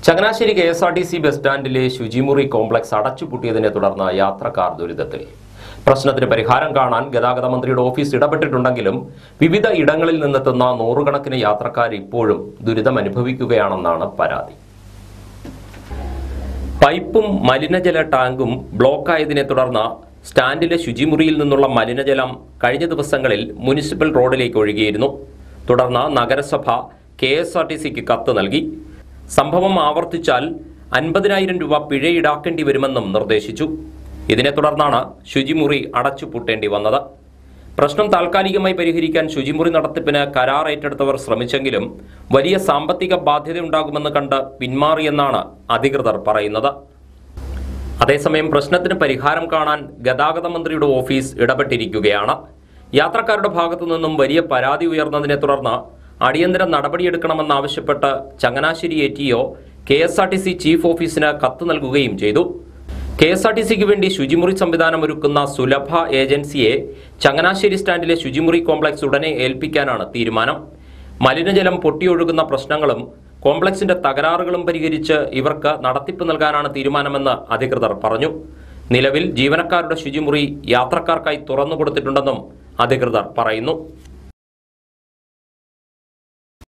Changanassery K S R T C bus സ്റ്റാൻഡിലെ ശുചിമുറി complex അടച്ചുപൂട്ടിയതിനെ തുടർന്ന് യാത്രക്കാർ ദുരിതത്തിൽ പ്രശ്നത്തിന് പരിഹാരം കാണാൻ ഗതാഗത മന്ത്രിയുടെ ഓഫീസ് ഇടപെട്ടിട്ടുണ്ടെങ്കിലും വിവിധ ഇടങ്ങളിൽ നിന്നെത്തുന്ന നൂറുകണക്കിന് യാത്രക്കാർ ഇപ്പോഴും ദുരിതം അനുഭവിക്കുകയാണെന്നാണ് പരാതി പൈപ്പും മലിനജല ടാങ്കും ബ്ലോക്കായതിനെ തുടർന്ന് സ്റ്റാൻഡിലെ ശുചിമുറിയിൽ നിന്നുള്ള മലിനജലം കഴിഞ്ഞ ദിവസങ്ങളിൽ മുനിസിപ്പൽ റോഡിലേക്ക് ഒഴുകിയിരുന്നു തുടർന്ന് നഗരസഭ കെ എസ് ആർ ടി സിക്ക് കത്ത് നൽകി സംഭവം ആവർത്തിച്ചാൽ അൻപതിനായിരം രൂപ പിഴ ഈടാക്കേണ്ടി വരുമെന്നും നിർദ്ദേശിച്ചു ഇതിനെ തുടർന്നാണ് ശുചിമുറി അടച്ചുപൂട്ടേണ്ടി വന്നത് പ്രശ്നം താൽക്കാലികമായി പരിഹരിക്കാൻ ശുചിമുറി നടത്തിപ്പിന് കരാർ ഏറ്റെടുത്തവർ ശ്രമിച്ചെങ്കിലും വലിയ സാമ്പത്തിക ബാധ്യതയുണ്ടാകുമെന്ന് കണ്ട് പിന്മാറിയെന്നാണ് അധികൃതർ പറയുന്നത് അതേസമയം പ്രശ്നത്തിന് പരിഹാരം കാണാൻ ഗതാഗത മന്ത്രിയുടെ ഓഫീസ് ഇടപെട്ടിരിക്കുകയാണ് യാത്രക്കാരുടെ ഭാഗത്തു നിന്നും വലിയ പരാതി ഉയർന്നതിനെ തുടർന്ന് അടിയന്തര നടപടിയെടുക്കണമെന്നാവശ്യപ്പെട്ട് Changanassery A T O K S R T C chief ഓഫീസിന് കത്ത് നൽകുകയും ചെയ്തു കെ എസ് ആർ ടി സിക്ക് വേണ്ടി ശുചിമുറി സംവിധാനം ഒരുക്കുന്ന സുലഭ ഏജൻസിയെ ചങ്ങനാശ്ശേരി സ്റ്റാൻഡിലെ ശുചിമുറി കോംപ്ലക്സ് ഉടനെ ഏൽപ്പിക്കാനാണ് തീരുമാനം മലിനജലം പൊട്ടിയൊഴുകുന്ന പ്രശ്നങ്ങളും കോംപ്ലക്സിന്റെ തകരാറുകളും പരിഹരിച്ച് ഇവർക്ക് നടത്തിപ്പ് നൽകാനാണ് തീരുമാനമെന്ന് അധികൃതർ പറഞ്ഞു നിലവിൽ ജീവനക്കാരുടെ ശുചിമുറി യാത്രക്കാർക്കായി തുറന്നു കൊടുത്തിട്ടുണ്ടെന്നും അധികൃതർ പറയുന്നു